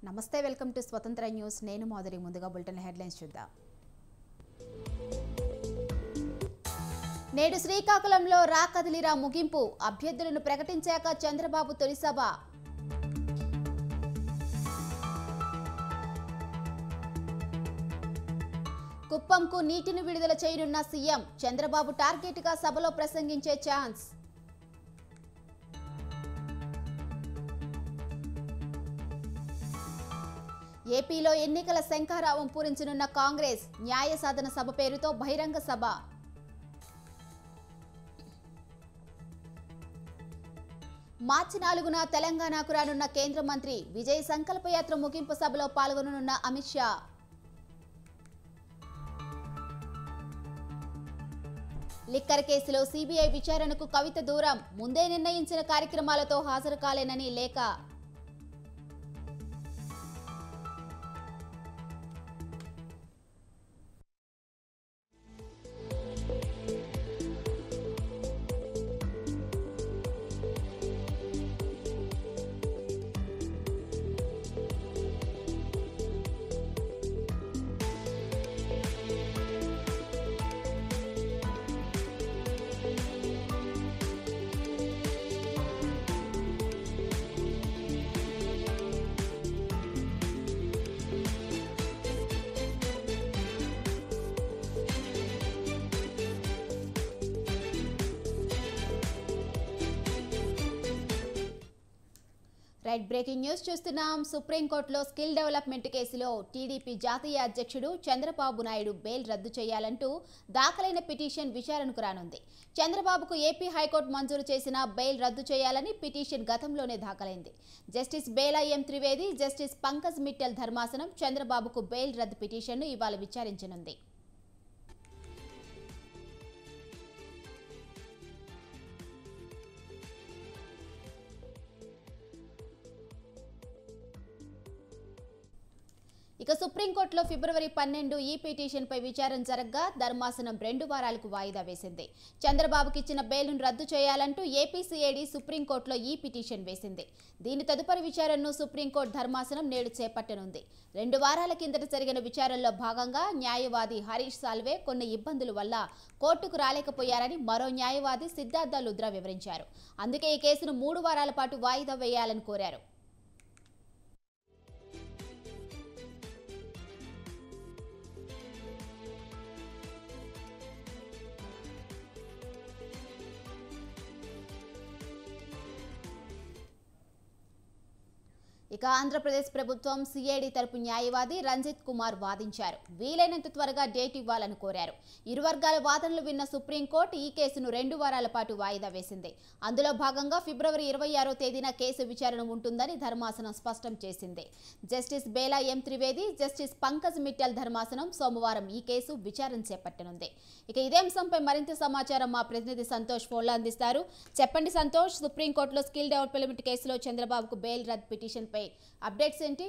నమస్తే welcome to స్వతంత్ర news నేను మాధురి ముందుగా బులెటిన్ హెడ్లైన్స్ చూద్దాం నేడు శ్రీకాకుళంలో రా కదిలిరా ముగింపు అభ్యర్థులను ప్రకటించాక చంద్రబాబు తొలి సభ కుప్పంకు నీటిని విడుదల చేయనున్న సీఎం చంద్రబాబు టార్గెట్గా సభలో ప్రసంగించే ఛాన్స్ ఏపీలో ఎన్నికల శంఖారావం పూరించనున్న కాంగ్రెస్ న్యాయ సాధన సభ పేరుతో బహిరంగ సభ మార్చి నాలుగున తెలంగాణకు రానున్న కేంద్ర మంత్రి విజయ్ సంకల్పయాత్ర ముగింపు సభలో పాల్గొననున్న అమిత్ షా లిక్కర్ కేసులో సీబీఐ విచారణకు కవిత దూరం ముందే నిర్ణయించిన కార్యక్రమాలతో హాజరు కాలేనని లేఖ రైట్ బ్రేకింగ్ న్యూస్ చూస్తున్నాం సుప్రీంకోర్టులో స్కిల్ డెవలప్మెంట్ కేసులో టీడీపీ జాతీయ అధ్యక్షుడు చంద్రబాబు నాయుడు బెయిల్ రద్దు చేయాలంటూ దాఖలైన పిటిషన్ విచారణకు రానుంది చంద్రబాబుకు ఏపీ హైకోర్టు మంజూరు చేసిన బెయిల్ రద్దు చేయాలని పిటిషన్ గతంలోనే దాఖలైంది justice Bela M Trivedi justice Pankaj Mittal ధర్మాసనం చంద్రబాబుకు బెయిల్ రద్దు పిటిషన్ను ఇవాళ విచారించనుంది ఇక సుప్రీంకోర్టులో ఫిబ్రవరి పన్నెండు ఈ పిటిషన్పై విచారణ జరగ్గా ధర్మాసనం రెండు వారాలకు వాయిదా వేసింది చంద్రబాబుకి ఇచ్చిన బెయిల్ను రద్దు చేయాలంటూ ఏపీసీఐడి సుప్రీంకోర్టులో ఈ పిటిషన్ వేసింది దీని తదుపరి విచారణను సుప్రీంకోర్టు ధర్మాసనం నేడు చేపట్టనుంది రెండు వారాల కిందట జరిగిన విచారణలో భాగంగా న్యాయవాది హరీష్ సాల్వే కొన్ని ఇబ్బందుల వల్ల కోర్టుకు రాలేకపోయారని మరో న్యాయవాది సిద్ధార్థ లుద్రా వివరించారు అందుకే ఈ కేసును మూడు వారాల పాటు వాయిదా వేయాలని కోరారు ఇక ఆంధ్రప్రదేశ్ ప్రభుత్వం సిఐడి తరపు న్యాయవాది రంజిత్ కుమార్ వాదించారు వీలైనంత త్వరగా డేట్ ఇవ్వాలని కోరారు ఇరు వర్గాల వాదనలు విన్న సుప్రీంకోర్టు ఈ కేసును రెండు వారాల పాటు వాయిదా వేసింది అందులో భాగంగా ఫిబ్రవరి ఇరవై ఆరో తేదీన కేసు విచారణ ఉంటుందని ధర్మాసనం స్పష్టం చేసింది justice Bela M Trivedi justice Pankaj Mittal ధర్మాసనం సోమవారం ఈ కేసు విచారణ చేపట్టనుంది ఇక ఇదే అంశంపై మరింత సమాచారం మా ప్రతినిధి సంతోష్ ఫోన్లో అందిస్తారు చెప్పండి సంతోష్ సుప్రీంకోర్టులో స్కిల్ డెవలప్మెంట్ కేసులో చంద్రబాబుకు బెయిల్ రద్దు పిటిషన్పై అప్డేట్స్ ఏంటి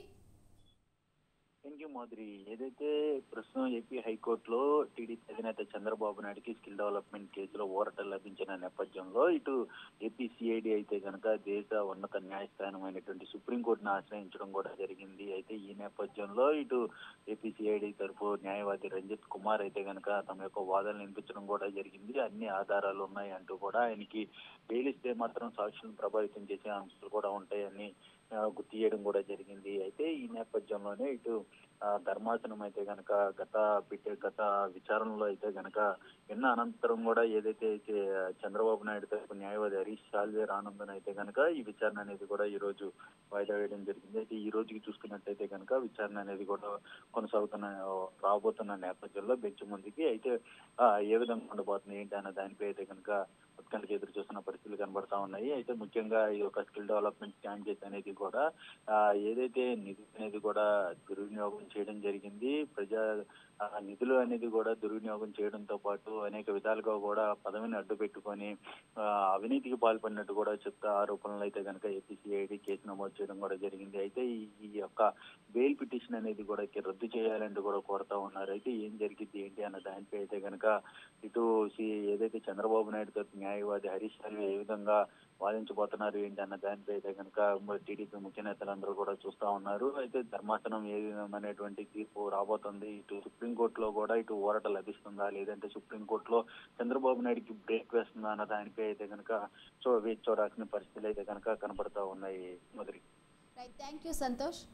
థ్యాంక్ యూ మాధురి ఏదైతే ప్రస్తుతం ఏపీ హైకోర్టులో టీడీపీ అధినేత చంద్రబాబు నాయుడుకి స్కిల్ డెవలప్మెంట్ కేసులో ఊరట లభించిన నేపథ్యంలో ఇటు ఏపీ సిఐడి అయితే కనుక దేశ ఉన్నత న్యాయస్థానమైనటువంటి సుప్రీంకోర్టును ఆశ్రయించడం కూడా జరిగింది అయితే ఈ నేపథ్యంలో ఇటు ఏపీ సిఐడి తరఫు న్యాయవాది రంజిత్ కుమార్ అయితే కనుక తమ యొక్క వాదనలు వినిపించడం కూడా జరిగింది అన్ని ఆధారాలు ఉన్నాయి అంటూ కూడా ఆయనకి బెయిల్ ఇస్తే మాత్రం సాక్షులను ప్రభావితం చేసే అంశాలు కూడా ఉంటాయని ఆ, గుర్తు చేయడం కూడా జరిగింది అయితే ఈ నేపథ్యంలోనే ఇటు ఆ, ధర్మాసనం అయితే గనక గత పిట్టే గత విచారణలో అయితే గనక విన్న అనంతరం కూడా ఏదైతే అయితే చంద్రబాబు నాయుడు తరపు న్యాయవాది హరీష్ సాల్వే రానుందని అయితే గనక ఈ విచారణ అనేది కూడా ఈ రోజు వాయిదా వేయడం జరిగింది అయితే ఈ రోజుకి చూసుకున్నట్టయితే గనక విచారణ అనేది కూడా కొనసాగుతున్న రాబోతున్న నేపథ్యంలో బెంచ్ ముందుకి అయితే ఆ, ఏ విధంగా ఉండబోతుంది ఏంటి అన్న దానిపై అయితే కనుక ఉత్కంఠకి ఎదురు చూస్తున్న పరిస్థితులు కనబడతా ఉన్నాయి అయితే ముఖ్యంగా ఈ యొక్క స్కిల్ డెవలప్మెంట్ స్టాండర్డ్స్ అనేది కూడా ఆ, ఏదైతే నిధి అనేది కూడా దుర్వినియోగం చేయడం జరిగింది ప్రజా ఆ, నిధులు అనేది కూడా దుర్వినియోగం చేయడంతో పాటు అనేక విధాలుగా కూడా పదవిని అడ్డు పెట్టుకొని ఆ, అవినీతికి పాల్పడినట్టు కూడా చెప్తా ఆరోపణలు అయితే కనుక ఏపీసీఐడి కేసు నమోదు చేయడం కూడా జరిగింది అయితే ఈ ఈ యొక్క బెయిల్ పిటిషన్ అనేది కూడా ఇక రద్దు చేయాలంటూ కూడా కోరుతా ఉన్నారు అయితే ఏం జరిగింది ఏంటి అన్న దానిపై అయితే కనుక ఇటు సి- ఏదైతే చంద్రబాబు నాయుడు తరపు న్యాయవాది హరీష్ సాల్వే ఏ విధంగా వాదించబోతున్నారు ఏంటి అన్న దానిపై అయితే కనుక టీడీపీ ముఖ్య నేతలందరూ కూడా చూస్తా ఉన్నారు అయితే ధర్మాసనం ఏ విధమైనటువంటి తీర్పు రాబోతుంది ఇటు సుప్రీంకోర్టులో కూడా ఇటు ఊరట లభిస్తుందా లేదంటే సుప్రీంకోర్టులో చంద్రబాబు నాయుడుకి బ్రేక్ వేస్తుందా అన్న దానిపై అయితే కనుక సో వేచి చూడాల్సిన పరిస్థితులు అయితే కనుక కనబడతా ఉన్నాయి మొదటి right thank you Santosh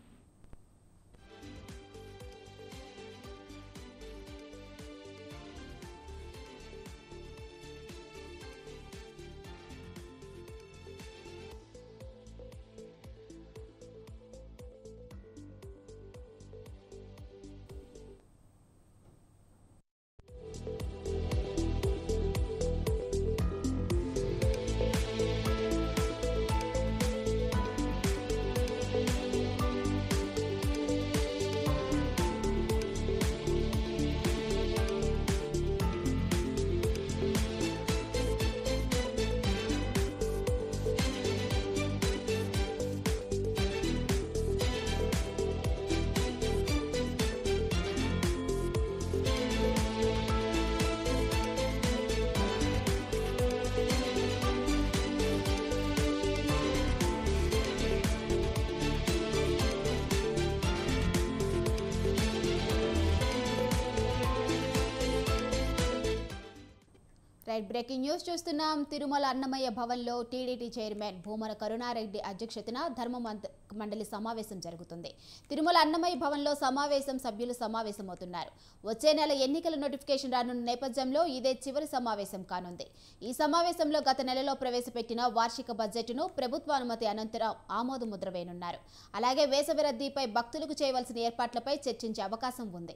right breaking news చూస్తున్నాం తిరుమల అన్నమయ్య భవన్లో టీడీటీ చైర్మన్ భూమన కరుణారెడ్డి అధ్యక్షతన ధర్మ మంద- మండలి సమావేశం జరుగుతుంది తిరుమల అన్నమయ్య భవన్లో సమావేశం సభ్యులు సమావేశమవుతున్నారు వచ్చే నెల ఎన్నికల నోటిఫికేషన్ రానున్న నేపథ్యంలో ఇదే చివరి సమావేశం కానుంది ఈ సమావేశంలో గత నెలలో ప్రవేశపెట్టిన వార్షిక బడ్జెట్ను ప్రభుత్వ అనుమతి అనంతరం ఆమోద ముద్ర వేయనున్నారు అలాగే వేసవి రద్దీపై భక్తులకు చేయవలసిన ఏర్పాట్లపై చర్చించే అవకాశం ఉంది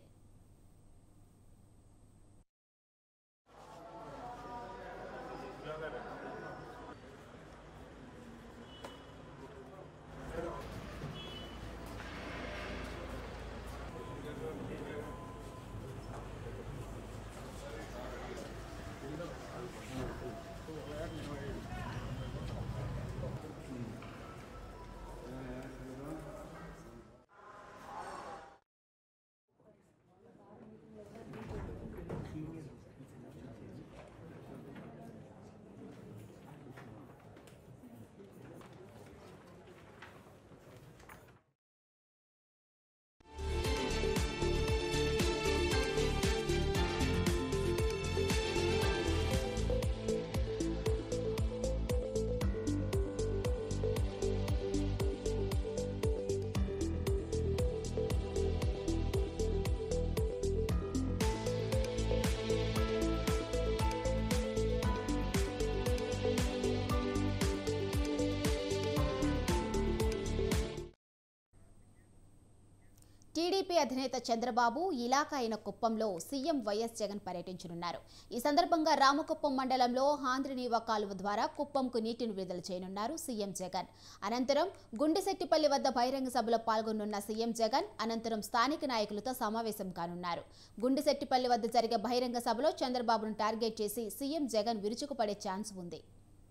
టీడీపీ అధినేత చంద్రబాబు ఇలాకా అయిన కుప్పంలో సీఎం వైఎస్ జగన్ పర్యటించనున్నారు ఈ సందర్భంగా రామకుప్పం మండలంలో హాంద్రినీవా కాలువ ద్వారా కుప్పంకు నీటిని విడుదల చేయనున్నారు సీఎం జగన్ అనంతరం గుండెశెట్టిపల్లి వద్ద బహిరంగ సభలో పాల్గొనున్న సీఎం జగన్ అనంతరం స్థానిక నాయకులతో సమావేశం కానున్నారు గుండెశెట్టిపల్లి వద్ద జరిగే బహిరంగ సభలో చంద్రబాబును టార్గెట్ చేసి సీఎం జగన్ విరుచుకుపడే ఛాన్స్ ఉంది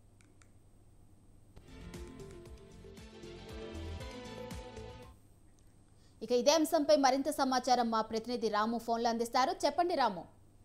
ఇక ఇదే అంశంపై మరింత సమాచారం మా ప్రతినిధి రాము ఫోన్లో అందిస్తారు చెప్పండి రాము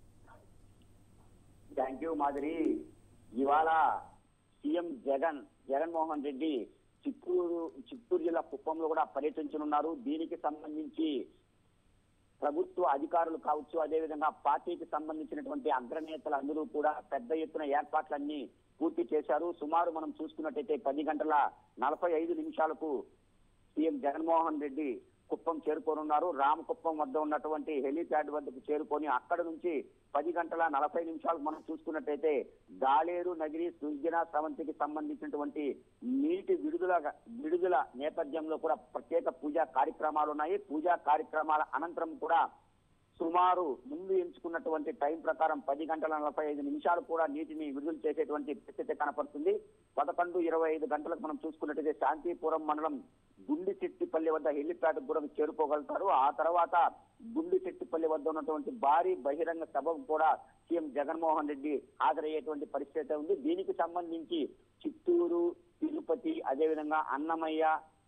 థ్యాంక్ యూ మాధురి ఇవాళ సీఎం జగన్ జగన్మోహన్ రెడ్డి చిత్తూరు చిత్తూరు జిల్లా కుప్పంలో కూడా పర్యటించనున్నారు దీనికి సంబంధించి ప్రభుత్వ అధికారులు కావచ్చు అదేవిధంగా పార్టీకి సంబంధించినటువంటి అగ్రనేతలు అందరూ కూడా పెద్ద ఎత్తున ఏర్పాట్లన్నీ పూర్తి చేశారు సుమారు మనం చూసుకున్నట్టయితే పది గంటల నలభై ఐదు నిమిషాలకు సీఎం జగన్మోహన్ రెడ్డి కుప్పం చేరుకోనున్నారు రామకుప్పం వద్ద ఉన్నటువంటి హెలీప్యాడ్ వద్దకు చేరుకొని అక్కడ నుంచి పది గంటల నలభై నిమిషాలకు మనం చూసుకున్నట్టయితే దాలేరు నగిరి సుజన స్రవంతికి సంబంధించినటువంటి నీటి విడుదల విడుదల నేపథ్యంలో కూడా ప్రత్యేక పూజా కార్యక్రమాలు ఉన్నాయి పూజా కార్యక్రమాల అనంతరం కూడా సుమారు ముందు ఎంచుకున్నటువంటి టైం ప్రకారం పది గంటల నలభై ఐదు నిమిషాలు కూడా నీటిని విడుదల చేసేటువంటి పరిస్థితి కనపడుతుంది పదకొండు ఇరవై ఐదు గంటలకు మనం చూసుకున్నట్టయితే శాంతిపురం మండలం గుండి చెట్టిపల్లి వద్ద హెలిప్యాడ్ కూడా చేరుకోగలుగుతారు ఆ తర్వాత గుండి చెట్టిపల్లి వద్ద ఉన్నటువంటి భారీ బహిరంగ సభకు కూడా సీఎం జగన్మోహన్ రెడ్డి హాజరయ్యేటువంటి పరిస్థితి ఉంది దీనికి సంబంధించి చిత్తూరు తిరుపతి అదేవిధంగా అన్నమయ్య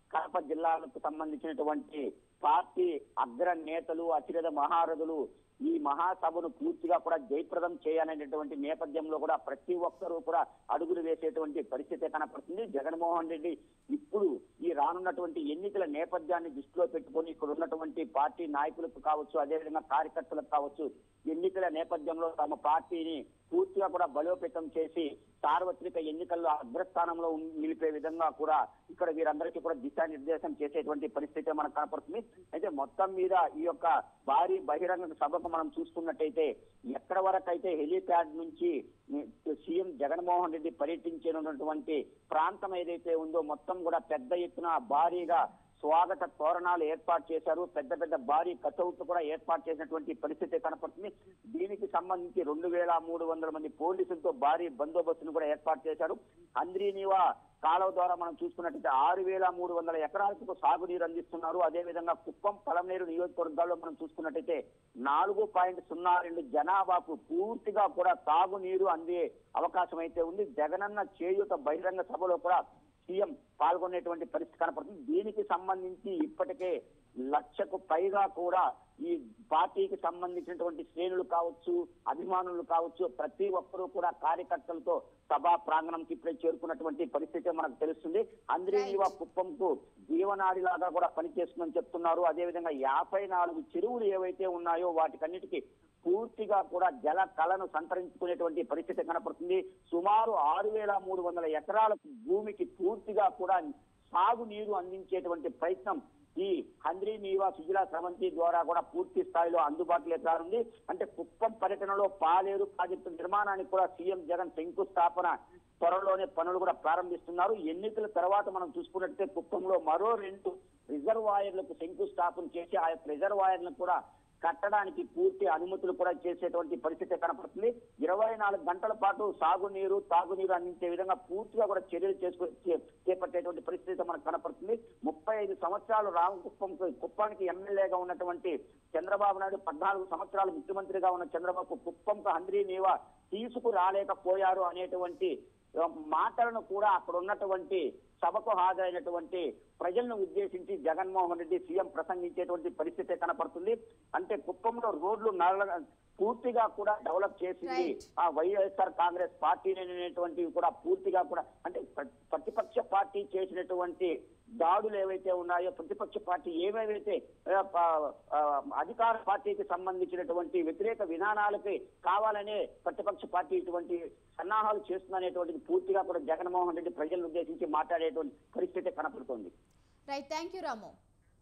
కడప జిల్లాలకు సంబంధించినటువంటి పార్టీ అగ్ర నేతలు అతిరథ మహారథులు ఈ మహాసభను పూర్తిగా కూడా జయప్రదం చేయాలనేటువంటి నేపథ్యంలో కూడా ప్రతి ఒక్కరూ కూడా అడుగులు వేసేటువంటి పరిస్థితి కనపడుతుంది జగన్మోహన్ రెడ్డి ఇప్పుడు ఈ రానున్నటువంటి ఎన్నికల నేపథ్యాన్ని దృష్టిలో పెట్టుకొని ఇక్కడ ఉన్నటువంటి పార్టీ నాయకులకు కావచ్చు అదేవిధంగా కార్యకర్తలకు కావచ్చు ఎన్నికల నేపథ్యంలో తమ పార్టీని పూర్తిగా కూడా బలోపేతం చేసి సార్వత్రిక ఎన్నికల్లో అగ్రస్థానంలో ఉం- నిలిపే విధంగా కూడా ఇక్కడ వీరందరికీ కూడా దిశానిర్దేశం చేసేటువంటి పరిస్థితి మనకు కనపడుతుంది అయితే మొత్తం మీద ఈ యొక్క భారీ బహిరంగ సభకు మనం చూసుకున్నట్టయితే ఎక్కడ వరకు అయితే హెలీప్యాడ్ నుంచి ఉమ్, సీఎం జగన్మోహన్ రెడ్డి పర్యటించనున్నటువంటి ప్రాంతం ఏదైతే ఉందో మొత్తం కూడా పెద్ద ఎత్తున భారీగా స్వాగత తోరణాలు ఏర్పాటు చేశారు పెద్ద పెద్ద భారీ కటౌట్లు కూడా ఏర్పాటు చేసినటువంటి పరిస్థితి కనపడుతుంది దీనికి సంబంధించి రెండు వేల మూడు వందల మంది పోలీసులతో భారీ బందోబస్తును కూడా ఏర్పాటు చేశారు అంద్రీనివా కాలువ ద్వారా మనం చూసుకున్నట్టయితే ఆరు వేల మూడు వందల ఎకరాలకు సాగునీరు అందిస్తున్నారు అదేవిధంగా కుప్పం పలమనేరు నియోజకవర్గాల్లో మనం చూసుకున్నట్టయితే నాలుగు పాయింట్ సున్నా రెండు జనాభాకు పూర్తిగా కూడా తాగునీరు అందే అవకాశం అయితే ఉంది జగనన్న చేయూత బహిరంగ సభలో కూడా సీఎం పాల్గొనేటువంటి పరిస్థితి కనపడుతుంది దీనికి సంబంధించి ఇప్పటికే లక్షకు పైగా కూడా ఈ పార్టీకి సంబంధించినటువంటి శ్రేణులు కావచ్చు అభిమానులు కావచ్చు ప్రతి ఒక్కరూ కూడా కార్యకర్తలతో సభా ప్రాంగణంకి ఇప్పుడే చేరుకున్నటువంటి పరిస్థితి మనకు తెలుస్తుంది అందరినీవా కుప్పంకు జీవనాడి లాగా కూడా పనిచేస్తుందని చెప్తున్నారు అదేవిధంగా యాభై నాలుగు చెరువులు ఏవైతే ఉన్నాయో వాటికన్నిటికీ పూర్తిగా కూడా జల కళను సంతరించుకునేటువంటి పరిస్థితి కనపడుతుంది సుమారు ఆరు వేల మూడు వందల ఎకరాల భూమికి పూర్తిగా కూడా సాగునీరు అందించేటువంటి ప్రయత్నం ఈ హంద్రీ నీవా సుజలా స్రవంతి ద్వారా కూడా పూర్తి స్థాయిలో అందుబాటులోకి రానుంది అంటే కుప్పం పర్యటనలో పాలేరు ప్రాజెక్టు నిర్మాణానికి కూడా సీఎం జగన్ శంకుస్థాపన త్వరలోనే పనులు కూడా ప్రారంభిస్తున్నారు ఎన్నికల తర్వాత మనం చూసుకున్నట్టే కుప్పంలో మరో రెండు రిజర్వాయర్లకు శంకుస్థాపన చేసి ఆ యొక్క రిజర్వాయర్లను కూడా కట్టడానికి పూర్తి అనుమతులు కూడా చేసేటువంటి పరిస్థితి కనపడుతుంది ఇరవై నాలుగు గంటల పాటు సాగునీరు తాగునీరు అందించే విధంగా పూర్తిగా కూడా చర్యలు చేసుకుని చే- చేపట్టేటువంటి పరిస్థితి మనకు కనపడుతుంది ముప్పై ఐదు సంవత్సరాలు రామకుప్పం కుప్పానికి ఎమ్మెల్యేగా ఉన్నటువంటి చంద్రబాబు నాయుడు పద్నాలుగు సంవత్సరాలు ముఖ్యమంత్రిగా ఉన్న చంద్రబాబు కుప్పంకు హంద్రీ నీవా తీసుకురాలేకపోయారు అనేటువంటి ఆ, మాటలను కూడా అక్కడ ఉన్నటువంటి సభకు హాజరైనటువంటి ప్రజలను ఉద్దేశించి జగన్మోహన్ రెడ్డి సీఎం ప్రసంగించేటువంటి పరిస్థితి కనపడుతుంది అంటే కుప్పంలో రోడ్లు నల్ల పూర్తిగా కూడా డెవలప్ చేసింది Right. ఆ వైఎస్ఆర్ కాంగ్రెస్ పార్టీ అనేటువంటివి కూడా పూర్తిగా కూడా అంటే ప్ర- ప్రతిపక్ష పార్టీ చేసినటువంటి దాడులు ఏవైతే ఉన్నాయో ప్రతిపక్ష పార్టీ ఏమేవైతే ఆ, ప- ఆ, అధికార పార్టీకి సంబంధించినటువంటి వ్యతిరేక విధానాలకి కావాలనే ప్రతిపక్ష పార్టీ ఇటువంటి సన్నాహాలు చేస్తుందనేటువంటిది పూర్తిగా కూడా జగన్మోహన్ రెడ్డి ప్రజలను ఉద్దేశించి మాట్లాడేటువంటి పరిస్థితి కనపడుతోంది రైట్ థ్యాంక్ యూ రాము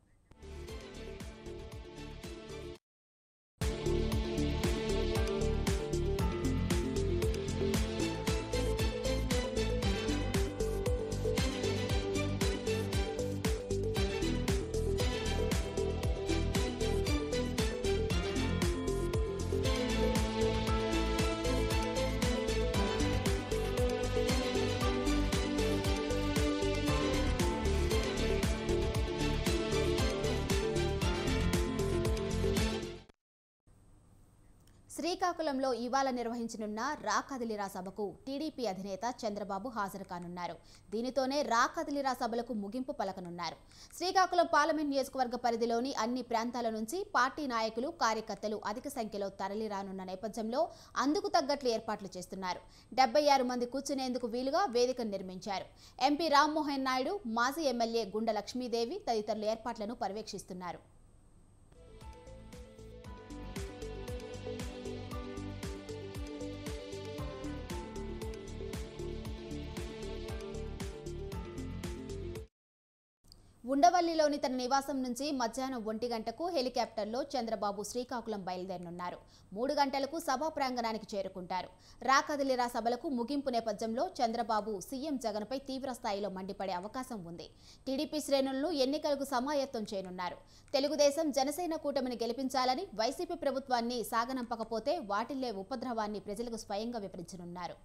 శ్రీకాకుళంలో ఇవాళ నిర్వహించనున్న రా కదిలిరా సభకు టీడీపీ అధినేత చంద్రబాబు హాజరు కానున్నారు దీనితోనే రా కదిలిరా సభలకు ముగింపు పలకనున్నారు శ్రీకాకుళం పార్లమెంట్ నియోజకవర్గ పరిధిలోని అన్ని ప్రాంతాల నుంచి పార్టీ నాయకులు కార్యకర్తలు అధిక సంఖ్యలో తరలిరానున్న నేపథ్యంలో అందుకు తగ్గట్లు ఏర్పాట్లు చేస్తున్నారు డెబ్బై ఆరు మంది కూర్చునేందుకు వీలుగా వేదికను నిర్మించారు ఎంపీ రామ్మోహన్ నాయుడు మాజీ ఎమ్మెల్యే గుండ లక్ష్మీదేవి తదితరులు ఏర్పాట్లను పర్యవేక్షిస్తున్నారు ఉండవల్లిలోని తన నివాసం నుంచి మధ్యాహ్నం ఒంటి గంటకు హెలికాప్టర్లో చంద్రబాబు శ్రీకాకుళం బయలుదేరనున్నారు మూడు గంటలకు సభా ప్రాంగణానికి చేరుకుంటారు రా కదిలిరా సభలకు ముగింపు నేపథ్యంలో చంద్రబాబు సీఎం జగన్పై తీవ్ర స్థాయిలో మండిపడే అవకాశం ఉంది టీడీపీ శ్రేణులను ఎన్నికలకు సమాయత్తం చేయనున్నారు తెలుగుదేశం జనసేన కూటమిని గెలిపించాలని వైసీపీ ప్రభుత్వాన్ని సాగనంపకపోతే వాటిల్లే ఉపద్రవాన్ని ప్రజలకు స్వయంగా వివరించనున్నారు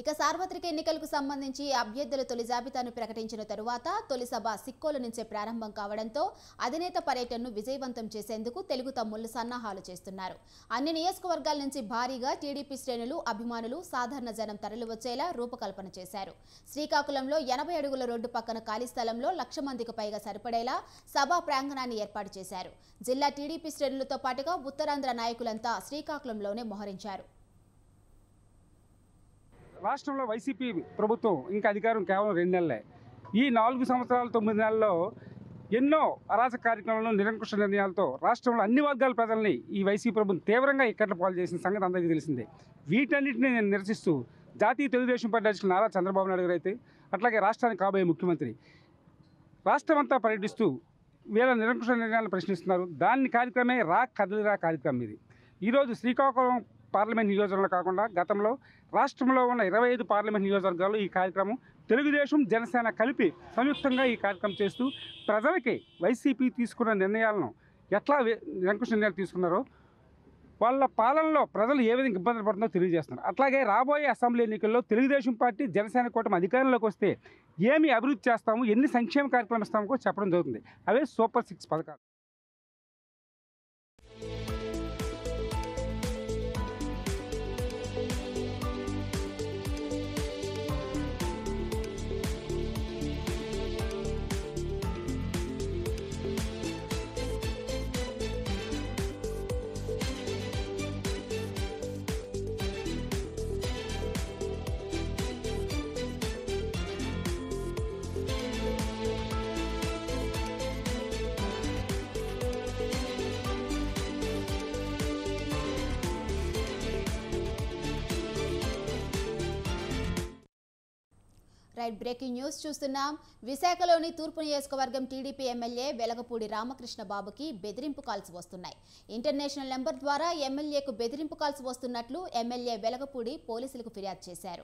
ఇక సార్వత్రిక ఎన్నికలకు సంబంధించి అభ్యర్థుల తొలి జాబితాను ప్రకటించిన తరువాత తొలి సభ సిక్కోలు నుంచే ప్రారంభం కావడంతో అధినేత పర్యటనను విజయవంతం చేసేందుకు తెలుగు తమ్ముళ్లు సన్నాహాలు చేస్తున్నారు అన్ని నియోజకవర్గాల నుంచి భారీగా టీడీపీ శ్రేణులు అభిమానులు సాధారణ జనం తరలివచ్చేలా రూపకల్పన చేశారు శ్రీకాకుళంలో ఎనభై అడుగుల రోడ్డు పక్కన ఖాళీ స్థలంలో లక్ష మందికి పైగా సరిపడేలా సభా ప్రాంగణాన్ని ఏర్పాటు చేశారు జిల్లా టీడీపీ శ్రేణులతో పాటుగా ఉత్తరాంధ్ర నాయకులంతా శ్రీకాకుళంలోనే మోహరించారు రాష్ట్రంలో వైసీపీ ప్రభుత్వం ఇంకా అధికారం కేవలం రెండు నెలలే ఈ నాలుగు సంవత్సరాల తొమ్మిది నెలల్లో ఎన్నో అరాచక కార్యక్రమాలను నిరంకుశ నిర్ణయాలతో రాష్ట్రంలో అన్ని వర్గాల ప్రజల్ని ఈ వైసీపీ ప్రభుత్వం తీవ్రంగా ఇక్కట్ల పాలు చేసిన సంగతి అందరికీ తెలిసిందే వీటన్నిటిని నేను నిరసిస్తూ జాతీయ తెలుగుదేశం పార్టీ అధ్యక్షులు నారా చంద్రబాబు నాయుడు గారు అయితే అట్లాగే రాష్ట్రానికి కాబోయే ముఖ్యమంత్రి రాష్ట్రం అంతా పర్యటిస్తూ వీళ్ళ నిరంకుశ నిర్ణయాలను ప్రశ్నిస్తున్నారు దాని కార్యక్రమే రా కదలిరా కార్యక్రమం ఇది ఈరోజు శ్రీకాకుళం పార్లమెంట్ నియోజకవర్గంలో కాకుండా గతంలో రాష్ట్రంలో ఉన్న ఇరవై ఐదు పార్లమెంట్ నియోజకవర్గాల్లో ఈ కార్యక్రమం తెలుగుదేశం జనసేన కలిపి సంయుక్తంగా ఈ కార్యక్రమం చేస్తూ ప్రజలకి వైసీపీ తీసుకున్న నిర్ణయాలను ఎట్లా వే- నిరంకుశ నిర్ణయాలు తీసుకున్నారో వాళ్ళ పాలనలో ప్రజలు ఏ విధంగా ఇబ్బందులు పడుతుందో తెలియజేస్తున్నారు అట్లాగే రాబోయే అసెంబ్లీ ఎన్నికల్లో తెలుగుదేశం పార్టీ జనసేన కూటమి అధికారంలోకి వస్తే ఏమి అభివృద్ధి చేస్తాము ఎన్ని సంక్షేమ కార్యక్రమాలు ఇస్తామో కూడా చెప్పడం జరుగుతుంది అవే సూపర్ సిక్స్ పథకాలు రైట్ బ్రేకింగ్ న్యూస్ చూస్తున్నాం విశాఖలోని తూర్పు నియోజకవర్గం టీడీపీ ఎమ్మెల్యే వెలగపూడి రామకృష్ణ బాబుకి బెదిరింపు కాల్స్ వస్తున్నాయి ఇంటర్నేషనల్ నెంబర్ ద్వారా ఎమ్మెల్యేకు బెదిరింపు కాల్స్ వస్తున్నట్లు ఎమ్మెల్యే వెలగపూడి పోలీసులకు ఫిర్యాదు చేశారు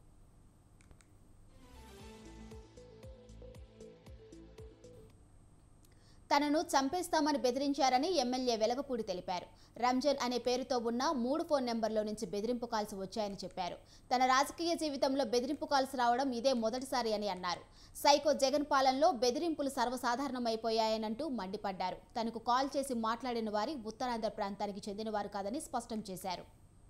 తనను చంపేస్తామని బెదిరించారని ఎమ్మెల్యే వెలగపూడి తెలిపారు రంజన్ అనే పేరుతో ఉన్న మూడు ఫోన్ నెంబర్లో నుంచి బెదిరింపు కాల్స్ వచ్చాయని చెప్పారు తన రాజకీయ జీవితంలో బెదిరింపు కాల్స్ రావడం ఇదే మొదటిసారి అని అన్నారు సైకో జగన్ పాలనలో బెదిరింపులు సర్వసాధారణమైపోయాయనంటూ మండిపడ్డారు తనకు కాల్ చేసి మాట్లాడిన వారి ఉత్తరాంధ్ర ప్రాంతానికి చెందినవారు కాదని స్పష్టం చేశారు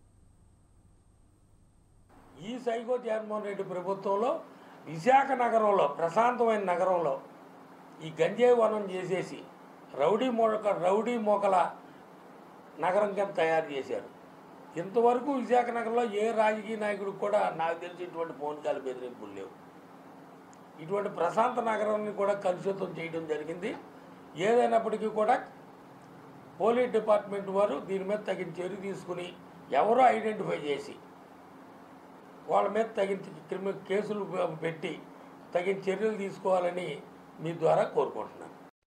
ఈ సైకో జగన్మోహన్ రెడ్డి ప్రభుత్వంలో విశాఖ నగరంలో ప్రశాంతమైన నగరంలో ఈ గంజాయి వనం చేసేసి రౌడీ మోక రౌడీ మోకల నగరం కింద తయారు చేశారు ఇంతవరకు విశాఖ నగరంలో ఏ రాజకీయ నాయకుడికి కూడా నాకు తెలిసి ఇటువంటి ఫోన్ కాల్ బెదిరింపులు లేవు ఇటువంటి ప్రశాంత నగరాన్ని కూడా కలుషితం చేయడం జరిగింది ఏదైనప్పటికీ కూడా పోలీస్ డిపార్ట్మెంట్ వారు దీని మీద తగిన చర్య తీసుకుని ఎవరో ఐడెంటిఫై చేసి వాళ్ళ మీద తగిన క్రిమి కేసులు పెట్టి తగిన చర్యలు తీసుకోవాలని మీ ద్వారా కోరుకుంటున్నాను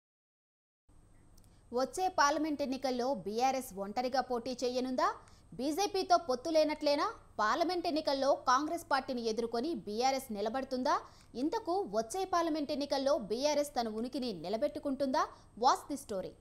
వచ్చే పార్లమెంట్ ఎన్నికల్లో బీఆర్ఎస్ ఒంటరిగా పోటీ చేయనుందా బీజేపీతో పొత్తు లేనట్లేనా పార్లమెంట్ ఎన్నికల్లో కాంగ్రెస్ పార్టీని ఎదుర్కొని బీఆర్ఎస్ నిలబడుతుందా ఇంతకు వచ్చే పార్లమెంట్ ఎన్నికల్లో బీఆర్ఎస్ తన ఉనికిని నిలబెట్టుకుంటుందా వాస్ ది స్టోరీ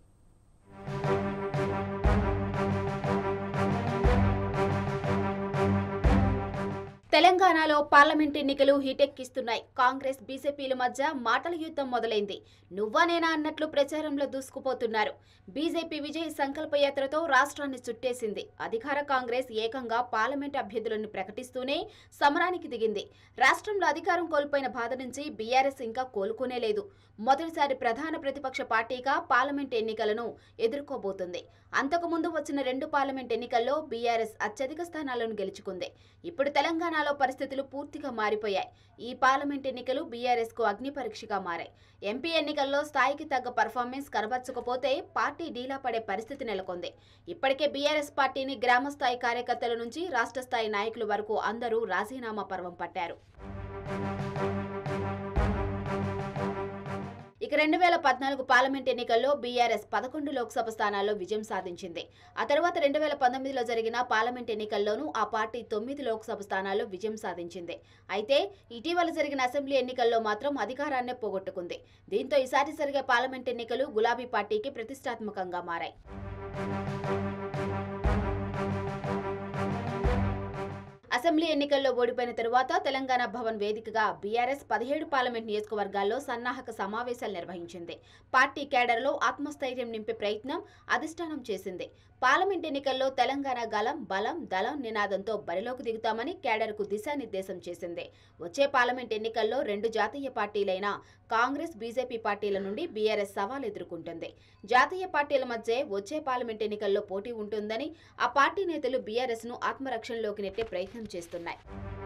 తెలంగాణలో పార్లమెంట్ ఎన్నికలు హీటెక్కిస్తున్నాయి కాంగ్రెస్ బీజేపీల మధ్య మాటల యుద్ధం మొదలైంది నువ్వా నేనా అన్నట్లు ప్రచారంలో దూసుకుపోతున్నారు బీజేపీ విజయ సంకల్ప యాత్రతో రాష్ట్రాన్ని చుట్టేసింది అధికార కాంగ్రెస్ ఏకంగా పార్లమెంట్ అభ్యర్థులను ప్రకటిస్తూనే సమరానికి దిగింది రాష్ట్రంలో అధికారం కోల్పోయిన బాధ నుంచి బీఆర్ఎస్ ఇంకా కోలుకోనే లేదు మొదటిసారి ప్రధాన ప్రతిపక్ష పార్టీగా పార్లమెంట్ ఎన్నికలను ఎదుర్కోబోతుంది అంతకుముందు వచ్చిన రెండు పార్లమెంట్ ఎన్నికల్లో బీఆర్ఎస్ అత్యధిక స్థానాలను గెలుచుకుంది ఇప్పుడు తెలంగాణలో పరిస్థితులు పూర్తిగా మారిపోయాయి ఈ పార్లమెంట్ ఎన్నికలు బీఆర్ఎస్ కు అగ్ని పరీక్షగా మారాయి ఎంపీ ఎన్నికల్లో స్థాయికి తగ్గ పర్ఫార్మెన్స్ కనబరచకపోతే పార్టీ డీలా పడే పరిస్థితి నెలకొంది ఇప్పటికే బీఆర్ఎస్ పార్టీని గ్రామ స్థాయి కార్యకర్తల నుంచి రాష్ట్ర స్థాయి నాయకుల వరకు అందరూ రాజీనామా పర్వం పట్టారు ఇక రెండు వేల పద్నాలుగు పార్లమెంట్ ఎన్నికల్లో బీఆర్ఎస్ పదకొండు లోక్సభ స్థానాల్లో విజయం సాధించింది ఆ తర్వాత రెండు వేల పంతొమ్మిదిలో జరిగిన పార్లమెంట్ ఎన్నికల్లోనూ ఆ పార్టీ తొమ్మిది లోక్సభ స్థానాల్లో విజయం సాధించింది అయితే ఇటీవల జరిగిన అసెంబ్లీ ఎన్నికల్లో మాత్రం అధికారాన్నే పోగొట్టుకుంది దీంతో ఈసారి జరిగే పార్లమెంట్ ఎన్నికలు గులాబీ పార్టీకి ప్రతిష్టాత్మకంగా మారాయి అసెంబ్లీ ఎన్నికల్లో ఓడిపోయిన తరువాత తెలంగాణ భవన్ వేదికగా బీఆర్ఎస్ పదిహేడు పార్లమెంట్ నియోజకవర్గాల్లో సన్నాహక సమావేశాలు నిర్వహించింది పార్టీ కేడర్లో ఆత్మస్థైర్యం నింపే ప్రయత్నం అధిష్టానం చేసింది పార్లమెంట్ ఎన్నికల్లో తెలంగాణ గలం బలం దళం నినాదంతో బరిలోకి దిగుతామని కేడర్కు దిశానిర్దేశం చేసింది వచ్చే పార్లమెంట్ ఎన్నికల్లో రెండు జాతీయ పార్టీలైన కాంగ్రెస్ బీజేపీ పార్టీల నుండి బీఆర్ఎస్ సవాల్ ఎదుర్కొంటుంది జాతీయ పార్టీల మధ్య వచ్చే పార్లమెంట్ ఎన్నికల్లో పోటీ ఉంటుందని ఆ పార్టీ నేతలు బీఆర్ఎస్ ను ఆత్మరక్షణలోకి నెట్టే ప్రయత్నం చేస్తున్నాయి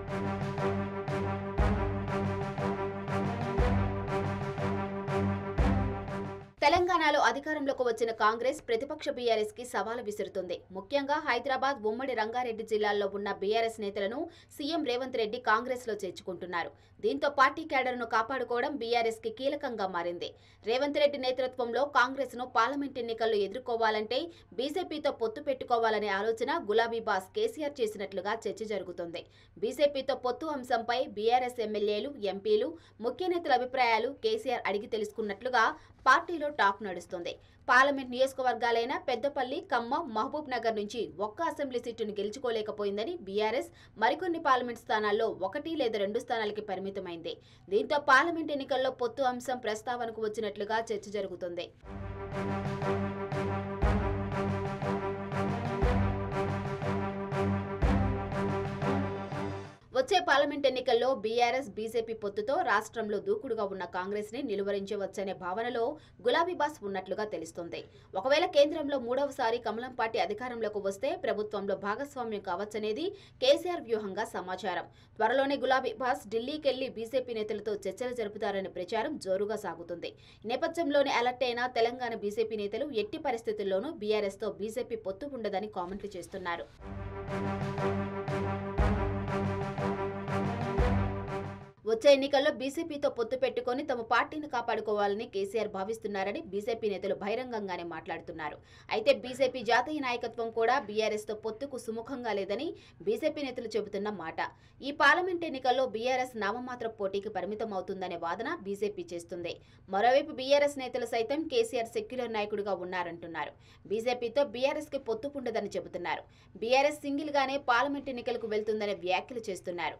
తెలంగాణలో అధికారంలోకి వచ్చిన కాంగ్రెస్ ప్రతిపక్ష బీఆర్ఎస్ కి సవాలు విసురుతుంది ముఖ్యంగా హైదరాబాద్ ఉమ్మడి రంగారెడ్డి జిల్లాల్లో ఉన్న బీఆర్ఎస్ నేతలను సీఎం రేవంత్ రెడ్డి కాంగ్రెస్ లో చేర్చుకుంటున్నారు దీంతో పార్టీ కేడర్ను కాపాడుకోవడం బీఆర్ఎస్ కి కీలకంగా మారింది రేవంత్ రెడ్డి నేతృత్వంలో కాంగ్రెస్ ను పార్లమెంట్ ఎన్నికల్లో ఎదుర్కోవాలంటే బీజేపీతో పొత్తు పెట్టుకోవాలనే ఆలోచన గులాబీ బాస్ కేసీఆర్ చేసినట్లుగా చర్చ జరుగుతుంది బీజేపీతో పొత్తు అంశంపై బీఆర్ఎస్ ఎమ్మెల్యేలు ఎంపీలు ముఖ్య నేతల అభిప్రాయాలు కేసీఆర్ అడిగి తెలుసుకున్నట్లుగా పార్టీలో టాక్ నడుస్తుంది పార్లమెంట్ నియోజకవర్గాలైన పెద్దపల్లి ఖమ్మం మహబూబ్ నగర్ నుంచి ఒక్క అసెంబ్లీ సీటును గెలుచుకోలేకపోయిందని బీఆర్ఎస్ మరికొన్ని పార్లమెంట్ స్థానాల్లో ఒకటి లేదా రెండు స్థానాలకి పరిమితమైంది దీంతో పార్లమెంట్ ఎన్నికల్లో పొత్తు అంశం ప్రస్తావనకు వచ్చినట్లుగా చర్చ జరుగుతుంది వచ్చే పార్లమెంట్ ఎన్నికల్లో బీఆర్ఎస్ బీజేపీ పొత్తుతో రాష్ట్రంలో దూకుడుగా ఉన్న కాంగ్రెస్ ని నిలువరించవచ్చనే భావనలో గులాబీ బాస్ ఉన్నట్లుగా తెలుస్తోంది ఒకవేళ కేంద్రంలో మూడవసారి కమలం పార్టీ అధికారంలోకి వస్తే ప్రభుత్వంలో భాగస్వామ్యం కావచ్చనేది కేసీఆర్ వ్యూహంగా సమాచారం త్వరలోనే గులాబీ బాస్ ఢిల్లీకెళ్లి బీజేపీ నేతలతో చర్చలు జరుపుతారనే ప్రచారం జోరుగా సాగుతుంది ఈ నేపథ్యంలోనే అలర్ట్ అయిన తెలంగాణ బీజేపీ నేతలు ఎట్టి పరిస్థితుల్లోనూ బీఆర్ఎస్ తో బీజేపీ పొత్తు ఉండదని కామెంట్లు చేస్తున్నారు వచ్చే ఎన్నికల్లో బీజేపీతో పొత్తు పెట్టుకొని తమ పార్టీని కాపాడుకోవాలని కేసీఆర్ భావిస్తున్నారని బీజేపీ నేతలు బహిరంగంగానే మాట్లాడుతున్నారు అయితే బీజేపీ జాతీయ నాయకత్వం కూడా బీఆర్ఎస్ తో పొత్తుకు సుముఖంగా లేదని బీజేపీ నేతలు చెబుతున్న మాట ఈ పార్లమెంట్ ఎన్నికల్లో బీఆర్ఎస్ నామమాత్ర పోటీకి పరిమితం అవుతుందనే వాదన బీజేపీ చేస్తుంది మరోవైపు బీఆర్ఎస్ నేతలు సైతం కేసీఆర్ సెక్యులర్ నాయకుడిగా ఉన్నారంటున్నారు బీజేపీతో బీఆర్ఎస్ కి పొత్తుకుండదని చెబుతున్నారు బీఆర్ఎస్ సింగిల్ గానే పార్లమెంట్ ఎన్నికలకు వెళ్తుందనే వ్యాఖ్యలు చేస్తున్నారు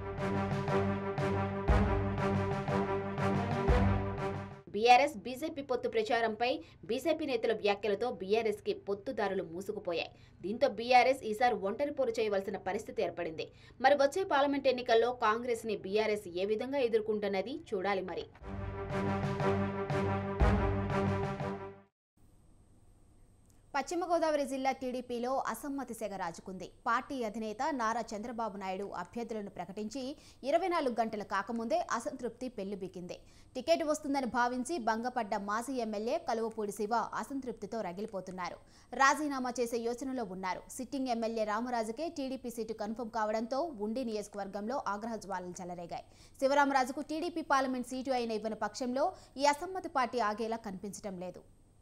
బీఆర్ఎస్ బీజేపీ పొత్తు ప్రచారంపై బీజేపీ నేతల వ్యాఖ్యలతో బీఆర్ఎస్ కి పొత్తుదారులు మూసుకుపోయాయి దీంతో బీఆర్ఎస్ ఈసారి ఒంటరి పోరు చేయవలసిన పరిస్థితి ఏర్పడింది మరి వచ్చే పార్లమెంట్ ఎన్నికల్లో కాంగ్రెస్ ని బీఆర్ఎస్ ఏ విధంగా ఎదుర్కొంటున్నది చూడాలి మరి పశ్చిమ గోదావరి జిల్లా టీడీపీలో అసమ్మతి సెగ రాజుకుంది పార్టీ అధినేత నారా చంద్రబాబు నాయుడు అభ్యర్థులను ప్రకటించి ఇరవై నాలుగు గంటలు కాకముందే అసంతృప్తి పెళ్లిబికింది టికెట్ వస్తుందని భావించి భంగపడ్డ మాజీ ఎమ్మెల్యే కలువపూడి శివ అసంతృప్తితో రగిలిపోతున్నారు రాజీనామా చేసే యోచనలో ఉన్నారు సిట్టింగ్ ఎమ్మెల్యే రామరాజుకే టీడీపీ సీటు కన్ఫర్మ్ కావడంతో ఉండి నియోజకవర్గంలో ఆగ్రహ జ్వాలలు చెలరేగాయి శివరామరాజుకు టీడీపీ పార్లమెంట్ సీటు అయిన ఇవ్వని పక్షంలో ఈ అసమ్మతి పార్టీ ఆగేలా కనిపించడం లేదు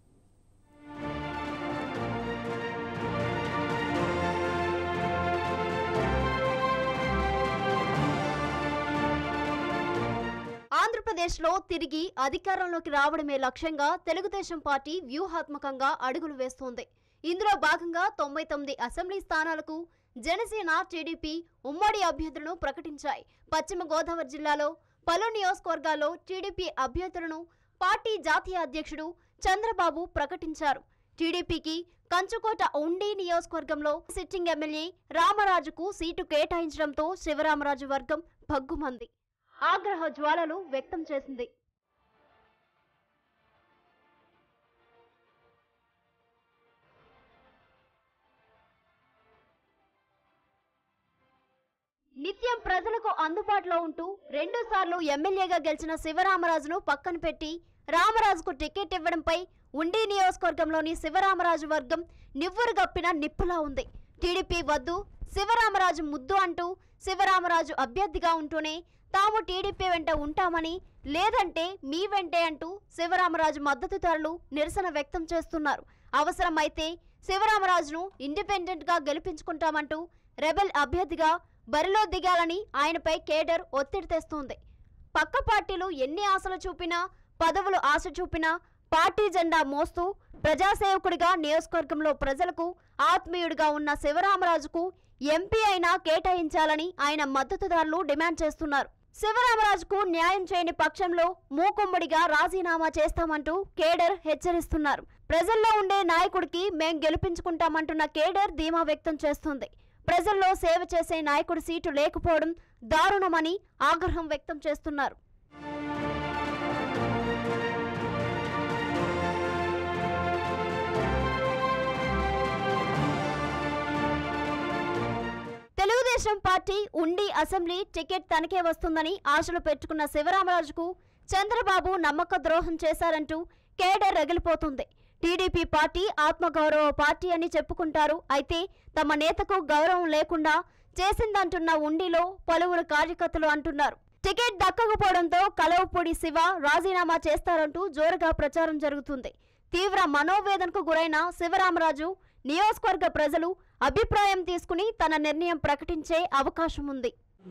ఆంధ్రప్రదేశ్లో తిరిగి అధికారంలోకి రావడమే లక్ష్యంగా తెలుగుదేశం పార్టీ వ్యూహాత్మకంగా అడుగులు వేస్తోంది ఇందులో భాగంగా తొంభై తొమ్మిది అసెంబ్లీ స్థానాలకు జనసేన టీడీపీ ఉమ్మడి అభ్యర్థులను ప్రకటించాయి పశ్చిమ గోదావరి జిల్లాలో పలు నియోజకవర్గాల్లో టీడీపీ అభ్యర్థులను పార్టీ జాతీయ అధ్యక్షుడు చంద్రబాబు ప్రకటించారు టీడీపీకి కంచుకోట ఉండి నియోజకవర్గంలో సిట్టింగ్ ఎమ్మెల్యే రామరాజుకు సీటు కేటాయించడంతో శివరామరాజు వర్గం భగ్గుమంది ఆగ్రహ జ్వాలలు వ్యక్తం చేసింది నిత్యం ప్రజలకు అందుబాటులో ఉంటూ రెండు సార్లు ఎమ్మెల్యేగా గెలిచిన శివరామరాజును పక్కన పెట్టి రామరాజుకు టికెట్ ఇవ్వడంపై ఉండి నియోజకవర్గంలోని శివరామరాజు వర్గం నివ్వురుగప్పిన నిప్పులా ఉంది టీడీపీ వద్దు శివరామరాజు ముద్దు అంటూ శివరామరాజు అభ్యర్థిగా ఉంటూనే తాము టీడీపీ వెంట ఉంటామని లేదంటే మీ వెంటే అంటూ శివరామరాజు మద్దతుదారులు నిరసన వ్యక్తం చేస్తున్నారు అవసరమైతే శివరామరాజును ఇండిపెండెంట్ గా గెలిపించుకుంటామంటూ రెబెల్ అభ్యర్థిగా బరిలో దిగాలని ఆయనపై కేడర్ ఒత్తిడి తెస్తోంది పక్క పార్టీలు ఎన్ని ఆశలు చూపినా పదవులు ఆశ చూపినా పార్టీ జెండా మోస్తూ ప్రజాసేవకుడిగా నియోజకవర్గంలో ప్రజలకు ఆత్మీయుడిగా ఉన్న శివరామరాజుకు ఎంపీ అయినా కేటాయించాలని ఆయన మద్దతుదారులు డిమాండ్ చేస్తున్నారు శివరామరాజుకు న్యాయం చేయని పక్షంలో మూకుమ్మడిగా రాజీనామా చేస్తామంటూ కేడర్ హెచ్చరిస్తున్నారు ప్రజల్లో ఉండే నాయకుడికి మేం గెలిపించుకుంటామంటున్న కేడర్ ధీమా వ్యక్తం చేస్తుంది ప్రజల్లో సేవ చేసే నాయకుడి సీటు లేకపోవడం దారుణమని ఆగ్రహం వ్యక్తం చేస్తున్నారు తెలుగుదేశం పార్టీ ఉండి అసెంబ్లీ టికెట్ తనకే వస్తుందని ఆశలు పెట్టుకున్న శివరామరాజుకు చంద్రబాబు నమ్మక ద్రోహం చేశారంటూ కేడర్ రగిలిపోతుంది టీడీపీ పార్టీ ఆత్మగౌరవ పార్టీ అని చెప్పుకుంటారు అయితే తమ నేతకు గౌరవం లేకుండా చేసిందంటున్న ఉండిలో పలువురు కార్యకర్తలు అంటున్నారు టికెట్ దక్కకపోవడంతో కలవపూడి శివ రాజీనామా చేస్తారంటూ జోరుగా ప్రచారం జరుగుతుంది తీవ్ర మనోవేదనకు గురైన శివరామరాజు నియోజకవర్గ ప్రజలు అభిప్రాయం తీసుకుని తన నిర్ణయం ప్రకటించే అవకాశం ఉంది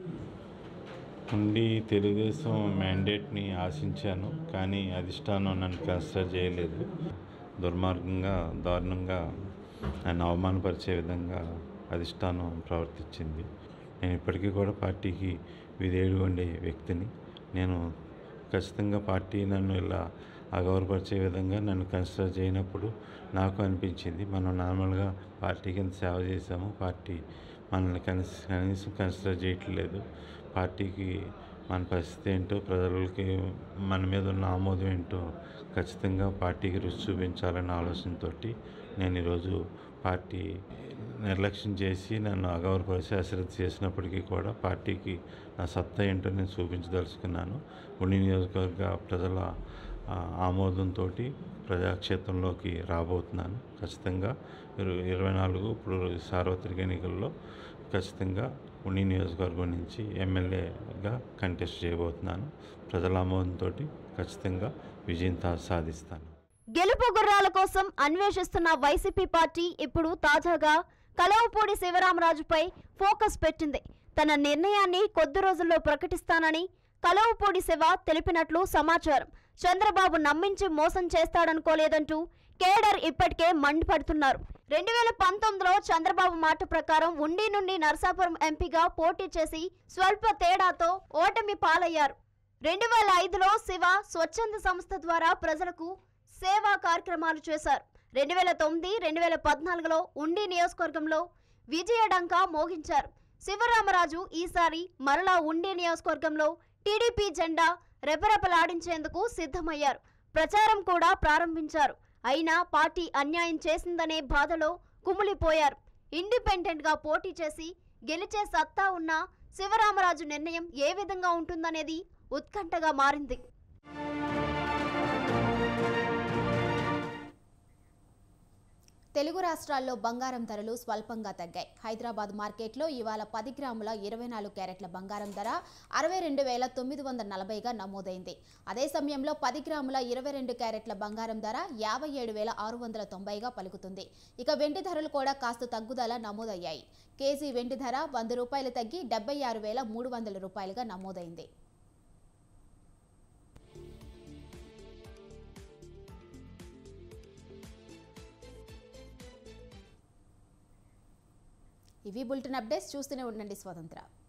ఉండి తెలుగుదేశం మ్యాండేట్ని ఆశించాను కానీ అధిష్టానం నన్ను కన్సిడర్ చేయలేదు దుర్మార్గంగా దారుణంగా నన్ను అవమానపరిచే విధంగా అధిష్టానం ప్రవర్తించింది నేను ఇప్పటికీ కూడా పార్టీకి విధేయుడు ఉండే వ్యక్తిని నేను ఖచ్చితంగా పార్టీ నన్ను ఇలా అగౌరవపరిచే విధంగా నన్ను కన్సిడర్ చేయనప్పుడు నాకు అనిపించింది మనం నార్మల్గా పార్టీకి ఎంత సేవ చేసాము పార్టీ మనల్ని కనీస కనీసం కన్సిడర్ చేయట్లేదు పార్టీకి మన పరిస్థితి ఏంటో ప్రజలకి మన మీద ఉన్న ఆమోదం ఏంటో ఖచ్చితంగా పార్టీకి రుచి చూపించాలన్న ఆలోచనతో నేను ఈరోజు పార్టీ నిర్లక్ష్యం చేసి నన్ను అగౌరవపరిచి అశ్రద్ధ చేసినప్పటికీ కూడా పార్టీకి నా సత్తా ఏంటో నేను చూపించదలుచుకున్నాను ఉండి నియోజకవర్గ ప్రజల ఆ, ఆమోదంతో ప్రజాక్షేత్రంలోకి రాబోతున్నాను ఖచ్చితంగా ఇరు- ఇరవై నాలుగు ఇప్పుడు సార్వత్రిక ఎన్నికల్లో ఖచ్చితంగా ఉండి నియోజకవర్గం నుంచి ఎమ్మెల్యేగా కంటెస్ట్ చేయబోతున్నాను ప్రజల ఆమోదంతో ఖచ్చితంగా విజయం తా- సాధిస్తాను గెలుపు గుర్రాల కోసం అన్వేషిస్తున్న వైసీపీ పార్టీ ఇప్పుడు తాజాగా కలవపూడి శివరామరాజుపై ఫోకస్ పెట్టింది తన నిర్ణయాన్ని కొద్ది రోజుల్లో ప్రకటిస్తానని కలవపూడి శివ తెలిపినట్లు సమాచారం చంద్రబాబు నమ్మించి మోసం చేస్తాడనుకోలేదంటూ కేడర్ ఇప్పటికే మండిపడుతున్నారు రెండు వేల పంతొమ్మిదిలో చంద్రబాబు మాట ప్రకారం ఉండి నుండి నరసాపురం ఎంపీగా పోటీ చేసి స్వల్ప తేడాతో ఓటమి పాలయ్యారు రెండు వేల ఐదులో శివ స్వచ్ఛంద సంస్థ ద్వారా ప్రజలకు సేవా కార్యక్రమాలు చేశారు రెండు వేల తొమ్మిది రెండు వేల పద్నాలుగులో ఉండి నియోజకవర్గంలో విజయడంకా మోగించారు శివరామరాజు ఈసారి మరలా ఉండి నియోజకవర్గంలో టీడీపీ జెండా రెపరెపలాడించేందుకు సిద్ధమయ్యారు ప్రచారం కూడా ప్రారంభించారు అయినా పార్టీ అన్యాయం చేసిందనే బాధలో కుమిలిపోయారు ఇండిపెండెంట్ గా పోటీ చేసి గెలిచే సత్తా ఉన్న శివరామరాజు నిర్ణయం ఏ విధంగా ఉంటుందనేది ఉత్కంఠగా మారింది తెలుగు రాష్ట్రాల్లో బంగారం ధరలు స్వల్పంగా తగ్గాయి హైదరాబాద్ మార్కెట్లో ఇవాళ పది గ్రాముల ఇరవై నాలుగు క్యారెట్ల బంగారం ధర అరవై రెండు వేల తొమ్మిది వందల నలభైగా నమోదైంది అదే సమయంలో పది గ్రాముల ఇరవై రెండు క్యారెట్ల బంగారం ధర యాభై ఏడు వేల ఆరు వందల తొంభైగా పలుకుతుంది ఇక వెండి ధరలు కూడా కాస్త తగ్గుదల నమోదయ్యాయి కేజీ వెండి ధర వంద రూపాయలు తగ్గి డెబ్బై ఆరు వేల మూడు వందల రూపాయలుగా నమోదైంది ఇవి బులెటిన్ అప్డేట్స్ చూస్తూనే ఉండండి స్వతంత్ర